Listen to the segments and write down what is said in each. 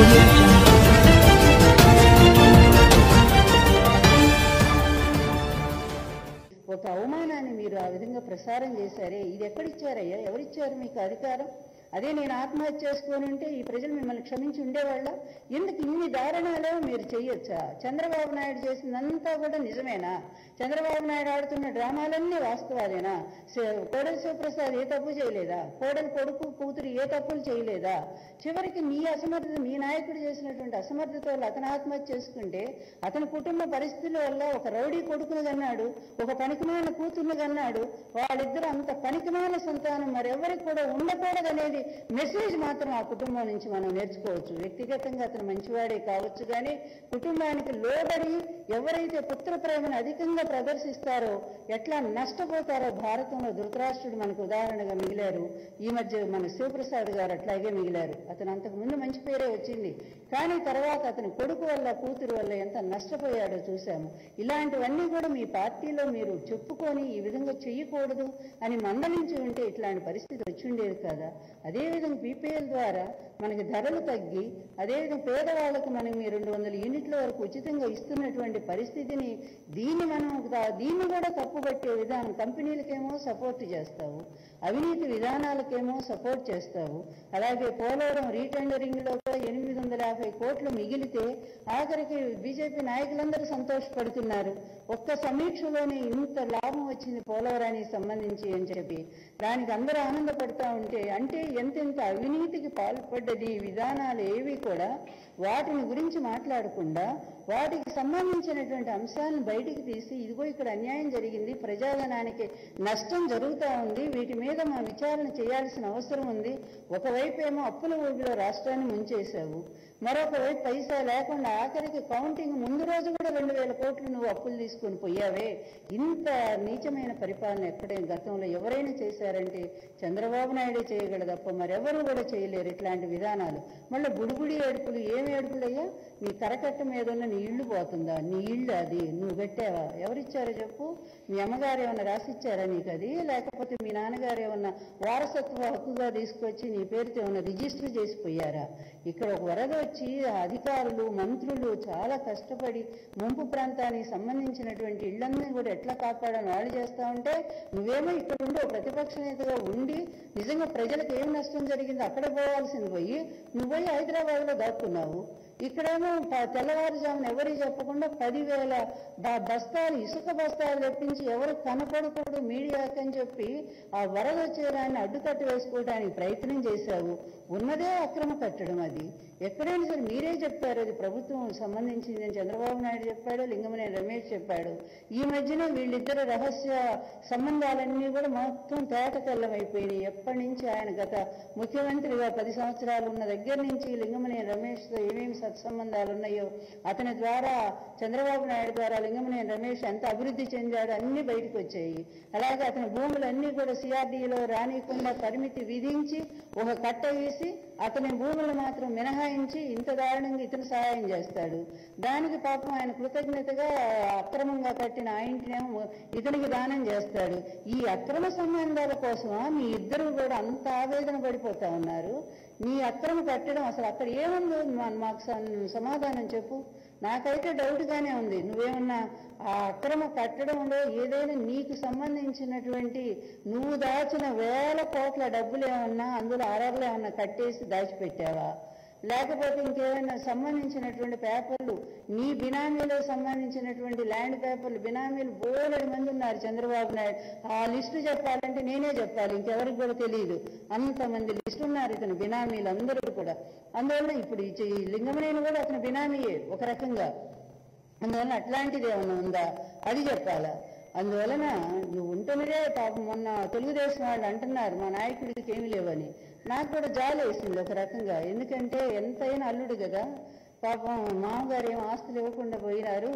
audio jungle. ఒక అవమానాన్ని మీరు ఆ విధంగా ప్రసారం చేశారే ఇది ఎక్కడిచ్చారయ్యా ఎవరిచ్చారు మీకు అధికారం అదే నేను ఆత్మహత్య చేసుకొని ఉంటే ఈ ప్రజలు మిమ్మల్ని క్షమించి ఉండేవాళ్ళ ఎందుకు ఇన్ని దారుణాలు మీరు చేయొచ్చా చంద్రబాబు నాయుడు చేసిందంతా కూడా నిజమేనా చంద్రబాబు నాయుడు ఆడుతున్న డ్రామాలన్నీ వాస్తవాలేనా శ- కోడలి శివప్రసాద్ ఏ తప్పు చేయలేదా కోడలి కొడుకు కూతురు ఏ తప్పులు చేయలేదా చివరికి నీ అసమర్థత నీ నాయకుడు చేసినటువంటి అసమర్థత వల్ల అతను ఆత్మహత్య చేసుకుంటే అతని కుటుంబ పరిస్థితుల వల్ల ఒక రౌడీ కొడుకును కన్నాడు ఒక పనికిమాల కూతుర్ని కన్నాడు వాళ్ళిద్దరు అంత పనికిమాల సంతానం మరెవరికి కూడా ఉండకూడదనేది మెసేజ్ మాత్రం ఆ కుటుంబం నుంచి మనం నేర్చుకోవచ్చు వ్యక్తిగతంగా అతను మంచివాడే కావచ్చు కానీ కుటుంబానికి లోబడి ఎవరైతే పుత్ర ప్రేమను అధికంగా ప్రదర్శిస్తారో ఎట్లా నష్టపోతారో భారతంలో ధృతరాష్ట్రుడు మనకు ఉదాహరణగా మిగిలారు ఈ మధ్య మన శివప్రసాద్ గారు అట్లాగే మిగిలారు అతను అంతకు ముందు మంచి పేరే వచ్చింది కానీ తర్వాత అతని కొడుకు వల్ల కూతురు వల్ల ఎంత నష్టపోయాడో చూశాము ఇలాంటివన్నీ కూడా మీ పార్టీలో మీరు చెప్పుకొని ఈ విధంగా చెయ్యకూడదు అని మందలించి ఉంటే ఇట్లాంటి పరిస్థితి వచ్చి ఉండేది కదా అదేవిధంగా బీపీఎల్ ద్వారా మనకి ధరలు తగ్గి అదేవిధంగా పేదవాళ్ళకు మనం ఈ రెండు వందల యూనిట్ల వరకు ఉచితంగా ఇస్తున్నటువంటి పరిస్థితిని దీన్ని మనం దా- దీన్ని కూడా తప్పుపట్టే విధానం కంపెనీలకేమో సపోర్ట్ చేస్తావు అవినీతి విధానాలకేమో సపోర్ట్ చేస్తావు అలాగే పోలవరం రీటెండరింగ్ లో కూడా ఎనిమిది వందల యాభై కోట్లు మిగిలితే ఆఖరికి బీజేపీ నాయకులందరూ సంతోషపడుతున్నారు ఒక్క సమీక్షలోనే ఇంత లాభం వచ్చింది పోలవరానికి సంబంధించి అని చెప్పి దానికి అందరూ ఆనందపడతా ఉంటే అంటే ఎంతెంత అవినీతికి పాల్పడ్డది ఈ విధానాలు ఏవి కూడా వాటిని గురించి మాట్లాడకుండా వాటికి సంబంధించినటువంటి అంశాలను బయటికి తీసి ఇదిగో ఇక్కడ అన్యాయం జరిగింది ప్రజాధనానికి నష్టం జరుగుతూ ఉంది వీటి మీద మా విచారణ చేయాల్సిన అవసరం ఉంది ఒకవైపు ఏమో అప్పుల ఊబిలో రాష్ట్రాన్ని ముంచేశావు మరొక వైపు పైసా లేకుండా ఆఖరికి కౌంటింగ్ ముందు రోజు కూడా రెండు వేల కోట్లు నువ్వు అప్పులు తీసుకొని పోయావే ఇంత నీచమైన పరిపాలన ఎక్కడే గతంలో ఎవరైనా చేశారంటే చంద్రబాబు నాయుడే చేయగలదు తప్ప మరెవరు కూడా చేయలేరు ఇట్లాంటి విధానాలు మళ్ళీ బుడిబుడి ఏడుపులు ఏమి ఏడుపులయ్యా నీ కరకట్ట మీద ఉన్న నీ ఇల్లు పోతుందా నీ ఇల్లు అది నువ్వు పెట్టావా ఎవరిచ్చారో చెప్పు మీ అమ్మగారు ఏమన్నా రాసిచ్చారా నీకు అది లేకపోతే మీ నాన్నగారు ఏమన్నా వారసత్వ హక్కుగా తీసుకొచ్చి నీ పేరుతో ఏమన్నా రిజిస్టర్ చేసిపోయారా ఇక్కడ ఒక వరద వచ్చి ఆ అధికారులు మంత్రులు చాలా కష్టపడి ముంపు ప్రాంతానికి సంబంధించినటువంటి ఇళ్లన్నీ కూడా ఎట్లా కాపాడని వాళ్ళు చేస్తా ఉంటే నువ్వేమో ఇక్కడ ఉండి ఒక ప్రతిపక్ష నేతగా ఉండి నిజంగా ప్రజలకు ఏం నష్టం జరిగిందో అక్కడ పోవాల్సింది పోయి నువ్వు పోయి హైదరాబాద్ లో దాక్కున్నావు ఇక్కడేమో ప- తెల్లవారుజామున ఎవరికి చెప్పకుండా పదివేల బ- బస్తాలు ఇసుక బస్తాలు తెప్పించి ఎవరు కనపడకూడదు మీడియాకి అని చెప్పి ఆ వరద వచ్చేదాన్ని అడ్డుకట్ట వేసుకోవడానికి ప్రయత్నం చేశావు ఉన్నదే అక్రమ కట్టడం అది ఎక్కడైనా సరే మీరే చెప్పారు అది ప్రభుత్వం సంబంధించింది అని చంద్రబాబు నాయుడు చెప్పాడు లింగమనేని రమేష్ చెప్పాడు ఈ మధ్యన వీళ్ళిద్దరు రహస్య సంబంధాలన్నీ కూడా మొత్తం తేట తెల్లమైపోయినాయి ఎప్పటి నుంచి ఆయన గత ముఖ్యమంత్రిగా పది సంవత్సరాలు ఉన్న దగ్గర నుంచి లింగమనేని రమేష్తో ఏమేమి సత్సంబంధాలు ఉన్నాయో అతని ద్వారా చంద్రబాబు నాయుడు ద్వారా లింగమనేని రమేష్ ఎంత అభివృద్ధి చెందాడో అన్ని బయటకు వచ్చాయి అలాగే అతని భూములన్నీ కూడా సిఆర్డీలో రానియకుండా పరిమితి విధించి ఒక కట్ట వేసి అతని భూములు మాత్రం మినహాయించి ఇంత దారుణంగా ఇతను సహాయం చేస్తాడు దానికి పాపం ఆయన కృతజ్ఞతగా అక్రమంగా కట్టిన ఆ ఇంటినేమో ఇతనికి దానం చేస్తాడు ఈ అక్రమ సంబంధాల కోసమా మీ ఇద్దరు కూడా అంత ఆవేదన పడిపోతా ఉన్నారు నీ అక్రమ కట్టడం అసలు అక్కడ ఏముందో మా- మాకు సమ- సమాధానం చెప్పు నాకైతే డౌట్ గానే ఉంది నువ్వేమన్నా ఆ అక్రమ కట్టడంలో ఏదైనా నీకు సంబంధించినటువంటి నువ్వు దాచిన వేల కోట్ల డబ్బులు ఏమన్నా అందులో అరర్లు ఏమన్నా కట్టేసి దాచిపెట్టావా లేకపోతే ఇంకేమైనా సంబంధించినటువంటి పేపర్లు నీ బినామీలో సంబంధించినటువంటి ల్యాండ్ పేపర్లు బినామీలు బోలెడు మంది ఉన్నారు చంద్రబాబు నాయుడు ఆ లిస్టు చెప్పాలంటే నేనే చెప్పాలి ఇంకెవరికి కూడా తెలియదు అంతమంది లిస్టు ఉన్నారు ఇతను బినామీలు అందరూ కూడా అందువల్ల ఇప్పుడు ఈ చి- ఈ లింగమనేని కూడా అతని బినామీయే ఒక రకంగా అందువల్ల అట్లాంటిది ఏమైనా ఉందా అది చెప్పాలా అందువలన నువ్వు ఉంటున్నదే పాపం మొన్న తెలుగుదేశం వాళ్ళు అంటున్నారు మా నాయకుడికి ఏమీ లేవని నాకు కూడా జాలి వేసింది ఒక రకంగా ఎందుకంటే ఎంతైనా అల్లుడు కదా పాపం మామగారు ఏం ఆస్తులు ఇవ్వకుండా పోయినారు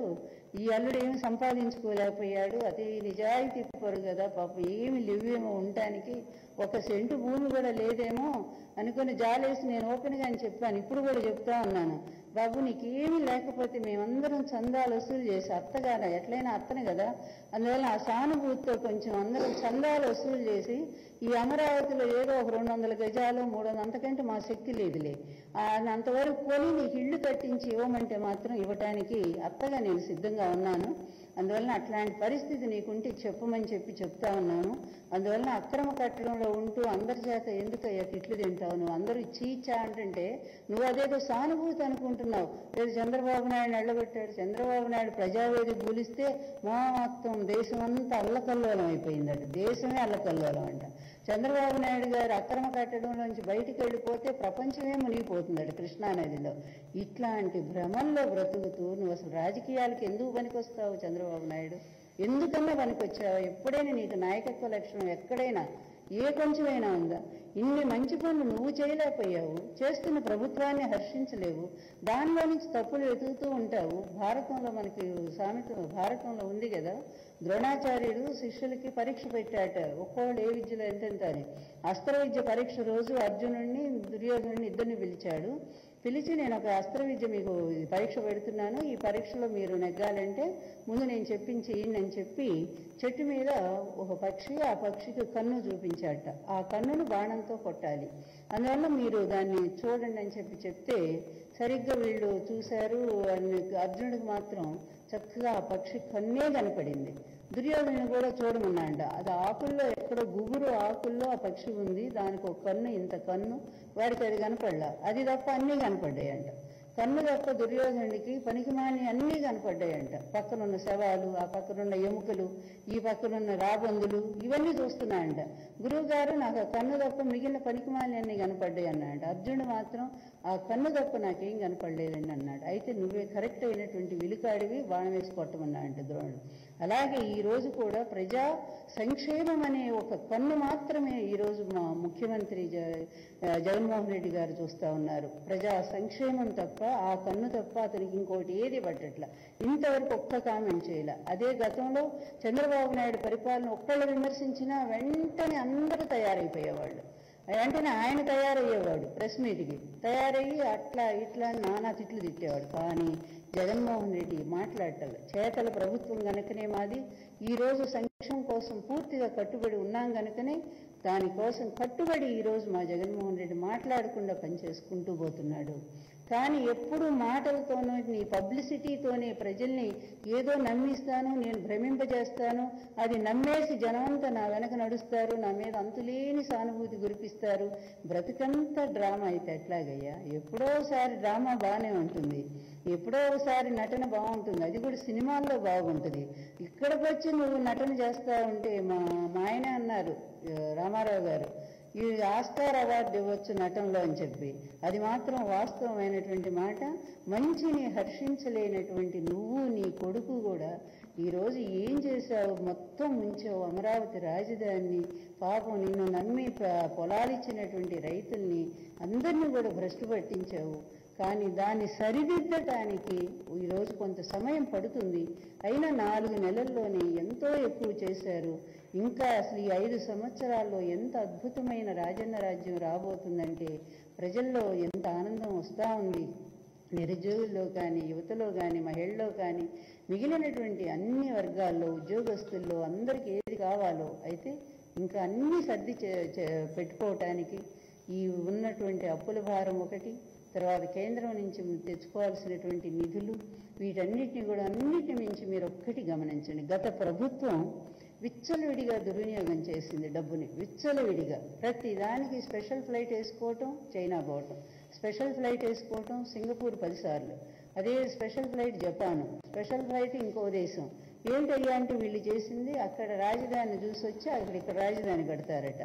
ఈ అల్లుడు ఏమి సంపాదించుకోలేకపోయాడు అతి నిజాయితీ పరు కదా పాపం ఏమి లేవేమో ఉండటానికి ఒక సెంటు భూమి కూడా లేదేమో అనుకుని జాలేసి నేను ఓపెన్గా అని చెప్పాను ఇప్పుడు కూడా చెప్తా ఉన్నాను బాబు నీకేమీ లేకపోతే మేమందరం చందాలు వసూలు చేసి అత్తగారు ఎట్లయినా అత్తను కదా అందువల్ల ఆ సానుభూతితో కొంచెం అందరం చందాలు వసూలు చేసి ఈ అమరావతిలో ఏదో ఒక రెండు వందల గజాలు మూడు వందల అంతకంటే మా శక్తి లేదులే ఆ, అంతవరకు కొని నీకు ఇల్లు కట్టించి ఇవ్వమంటే మాత్రం ఇవ్వటానికి అత్తగా నేను సిద్ధంగా ఉన్నాను అందువలన అట్లాంటి పరిస్థితి నీకుంటే చెప్పమని చెప్పి చెప్తా ఉన్నాను అందువలన అక్రమ కట్టడంలో ఉంటూ అందరి చేత ఎందుకయ్యా తిట్లు తింటావు నువ్వు అందరూ చీచా అంటుంటే నువ్వు అదేదో సానుభూతి అనుకుంటున్నావు లేదు చంద్రబాబు నాయుడు నిలబెట్టాడు చంద్రబాబు నాయుడు ప్రజావేది కూలిస్తే మొత్తం దేశం అంతా అల్లకల్లోలం అయిపోయిందట దేశమే అల్లకల్లోలం అంట చంద్రబాబు నాయుడు గారు అక్రమ కట్టడంలోంచి బయటికి వెళ్ళిపోతే ప్రపంచమే మునిగిపోతుందట కృష్ణానదిలో ఇట్లాంటి భ్రమంలో బ్రతుకుతూ నువ్వు అసలు రాజకీయాలకు ఎందుకు పనికొస్తావు చంద్రబాబు నాయుడు ఎందుకన్నా పనికొచ్చావు ఎప్పుడైనా నీకు నాయకత్వ లక్షణం ఎక్కడైనా ఏ కొంచెమైనా ఉందా ఇన్ని మంచి పనులు నువ్వు చేయలేకపోయావు చేస్తున్న ప్రభుత్వాన్ని హర్షించలేవు దానిలో నుంచి తప్పులు వెతుకుతూ ఉంటావు భారతంలో మనకి సామెత భారతంలో ఉంది కదా ద్రోణాచార్యుడు శిష్యులకి పరీక్ష పెట్టాట ఒక్కోళ్ళు ఏ విద్యలో ఎంతెంత అని అస్త్ర విద్య పరీక్ష రోజు అర్జునుడిని దుర్యోధనుడిని ఇద్దరిని పిలిచాడు పిలిచి నేను ఒక అస్త్ర విద్య మీకు ఈ పరీక్ష పెడుతున్నాను ఈ పరీక్షలో మీరు నెగ్గాలంటే ముందు నేను చెప్పించి అని చెప్పి చెట్టు మీద ఒక పక్షి ఆ పక్షికి కన్ను చూపించాట ఆ కన్నును బాణంతో కొట్టాలి అందువల్ల మీరు దాన్ని చూడండి అని చెప్పి చెప్తే సరిగ్గా వీళ్ళు చూశారు అని అర్జునుడికి మాత్రం చక్కగా ఆ పక్షి కన్నే కనపడింది దుర్యోధను కూడా చూడమన్నాడ అది ఆకుల్లో ఎక్కడో గుబురు ఆకుల్లో ఆ పక్షి ఉంది దానికి ఒక కన్ను ఇంత కన్ను వాడికి అది కనపడలా అది తప్ప అన్నీ కనపడ్డాయంట కన్ను తప్ప దుర్యోధనుడికి పనికిమాని అన్నీ కనపడ్డాయంట పక్కనున్న శవాలు ఆ పక్కనున్న ఎముకలు ఈ పక్కనున్న రాబందులు ఇవన్నీ చూస్తున్నాయంట గురువు గారు నాకు ఆ కన్ను తప్ప మిగిలిన పనికిమాలి అన్నీ కనపడ్డాయి అన్నాడు అర్జునుడు మాత్రం ఆ కన్ను తప్ప నాకేం కనపడలేదండి అన్నాడు అయితే నువ్వే కరెక్ట్ అయినటువంటి విలుకాడివి బాణం వేసి కొట్టమన్నా అంటే ద్రోణుడు అలాగే ఈ రోజు కూడా ప్రజా సంక్షేమం అనే ఒక కన్ను మాత్రమే ఈ రోజు మా ముఖ్యమంత్రి జ ఆ, జగన్మోహన్ రెడ్డి గారు చూస్తా ఉన్నారు ప్రజా సంక్షేమం తప్ప ఆ కన్ను తప్ప అతనికి ఇంకోటి ఏది పట్టట్ల ఇంతవరకు ఒక్క కామెంట్ చేయలే అదే గతంలో చంద్రబాబు నాయుడు పరిపాలన ఒక్కళ్ళు విమర్శించినా వెంటనే అందరూ తయారైపోయేవాళ్ళు వెంటనే ఆయన తయారయ్యేవాడు ప్రెస్ మీట్కి తయారయ్యి అట్లా ఇట్లా అని నానా తిట్లు తిట్టేవాడు కానీ జగన్మోహన్ రెడ్డి మాట్లాడటం చేతల ప్రభుత్వం గనుకనే మాది ఈ రోజు సంక్షేమం కోసం పూర్తిగా కట్టుబడి ఉన్నాం గనుకనే దానికోసం కట్టుబడి ఈ రోజు మా జగన్మోహన్ రెడ్డి మాట్లాడకుండా పనిచేసుకుంటూ పోతున్నాడు కానీ ఎప్పుడు మాటలతోనూ నీ పబ్లిసిటీతోనే ప్రజల్ని ఏదో నమ్మిస్తాను నేను భ్రమింపజేస్తాను అది నమ్మేసి జనమంతా నా వెనక నడుస్తారు నా మీద అంతులేని సానుభూతి కురిపిస్తారు బ్రతుకంతా డ్రామా అయితే ఎట్లాగయ్యా ఎప్పుడోసారి డ్రామా బాగానే ఉంటుంది ఎప్పుడో ఒకసారి నటన బాగుంటుంది అది కూడా సినిమాల్లో బాగుంటుంది ఇక్కడికి వచ్చి నువ్వు నటన చేస్తా ఉంటే మా మా ఆయన అన్నారు ఆ, రామారావు గారు ఈ ఆస్కార్ అవార్డు ఇవ్వచ్చు నటనలో అని చెప్పి అది మాత్రం వాస్తవమైనటువంటి మాట మంచిని హర్షించలేనటువంటి నువ్వు నీ కొడుకు కూడా ఈరోజు ఏం చేశావు మొత్తం ముంచావు అమరావతి రాజధానిని పాపం నిన్ను నమ్మి ప- పొలాలిచ్చినటువంటి రైతుల్ని అందరినీ కూడా భ్రష్టు పట్టించావు కానీ దాన్ని సరిదిద్దటానికి ఈరోజు కొంత సమయం పడుతుంది అయినా నాలుగు నెలల్లోనే ఎంతో ఎక్కువ చేశారు ఇంకా అసలు ఈ ఐదు సంవత్సరాల్లో ఎంత అద్భుతమైన రాజన్న రాజ్యం రాబోతుందంటే ప్రజల్లో ఎంత ఆనందం వస్తూ ఉంది నిరుద్యోగుల్లో కానీ యువతలో కానీ మహిళల్లో కానీ మిగిలినటువంటి అన్ని వర్గాల్లో ఉద్యోగస్తుల్లో అందరికీ ఏది కావాలో అయితే ఇంకా అన్ని సర్ది చే- చే- పెట్టుకోవటానికి ఈ ఉన్నటువంటి అప్పుల భారం ఒకటి తర్వాత కేంద్రం నుంచి తెచ్చుకోవాల్సినటువంటి నిధులు వీటన్నిటిని కూడా అన్నిటి మించి మీరు ఒక్కటి గమనించండి గత ప్రభుత్వం విచ్చలవిడిగా దుర్వినియోగం చేసింది డబ్బుని విచ్చలవిడిగా ప్రతి దానికి స్పెషల్ ఫ్లైట్ వేసుకోవటం చైనా పోవటం స్పెషల్ ఫ్లైట్ వేసుకోవటం సింగపూర్ పదిసార్లు అదే special flight Japan special flight ఇంకో దేశం ఏంటయ్యా అంటే వీళ్ళు చేసింది అక్కడ రాజధాని చూసి వచ్చి అక్కడ ఇక్కడ రాజధాని కడతారట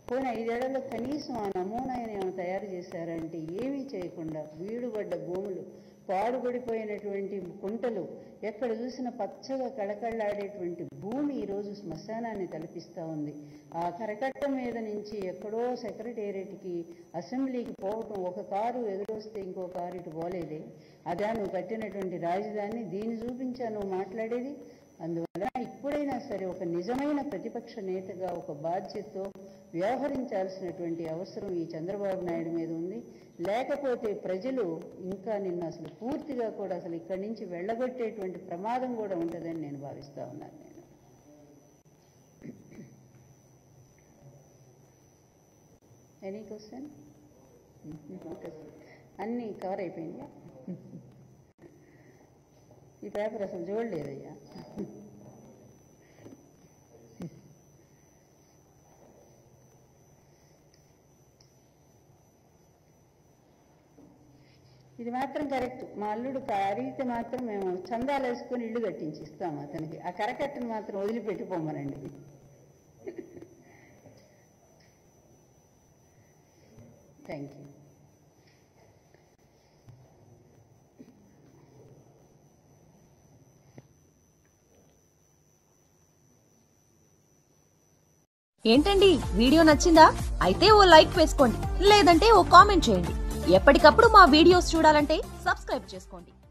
పోయిన ఐదేళ్లలో కనీసం ఆ నమూనాని ఏమైనా తయారు చేశారంటే ఏమీ చేయకుండా వీడుబడ్డ భూములు పాడుపడిపోయినటువంటి కుంటలు ఎక్కడ చూసిన పచ్చగా కళకళలాడేటువంటి భూమి ఈరోజు శ్మశానాన్ని తలపిస్తూ ఉంది ఆ కరకట్ట మీద నుంచి ఎక్కడో సెక్రటేరియట్కి అసెంబ్లీకి పోవటం ఒక కారు ఎదురొస్తే ఇంకో కారు ఇటు పోలేదే అదా నువ్వు కట్టినటువంటి రాజధాని దీన్ని చూపించా నువ్వు మాట్లాడేది అందువల్ల ఇప్పుడైనా సరే ఒక నిజమైన ప్రతిపక్ష నేతగా ఒక బాధ్యతతో వ్యవహరించాల్సినటువంటి అవసరం ఈ చంద్రబాబు నాయుడు మీద ఉంది లేకపోతే ప్రజలు ఇంకా నిన్ను అసలు పూర్తిగా కూడా అసలు ఇక్కడి నుంచి వెళ్ళగొట్టేటువంటి ప్రమాదం కూడా ఉంటుందని నేను భావిస్తా ఉన్నాను నేను ఎనీ క్వశ్చన్ అన్నీ కవర్ అయిపోయినాయా ఈ పేపర్ అసలు చూడలేదయ్యా ఇది మాత్రం కరెక్ట్ మా అల్లుడు అడిగితే మాత్రం మేము చందాలు వేసుకొని ఇల్లు కట్టించి ఇస్తాము అతనికి ఆ కరకట్టను మాత్రం వదిలిపెట్టి పొమ్మనండి థ్యాంక్ యూ ఏంటండి వీడియో నచ్చిందా అయితే ఓ లైక్ వేసుకోండి లేదంటే ఓ కామెంట్ చేయండి ఎప్పటికప్పుడు మా వీడియోస్ చూడాలంటే సబ్స్క్రైబ్ చేసుకోండి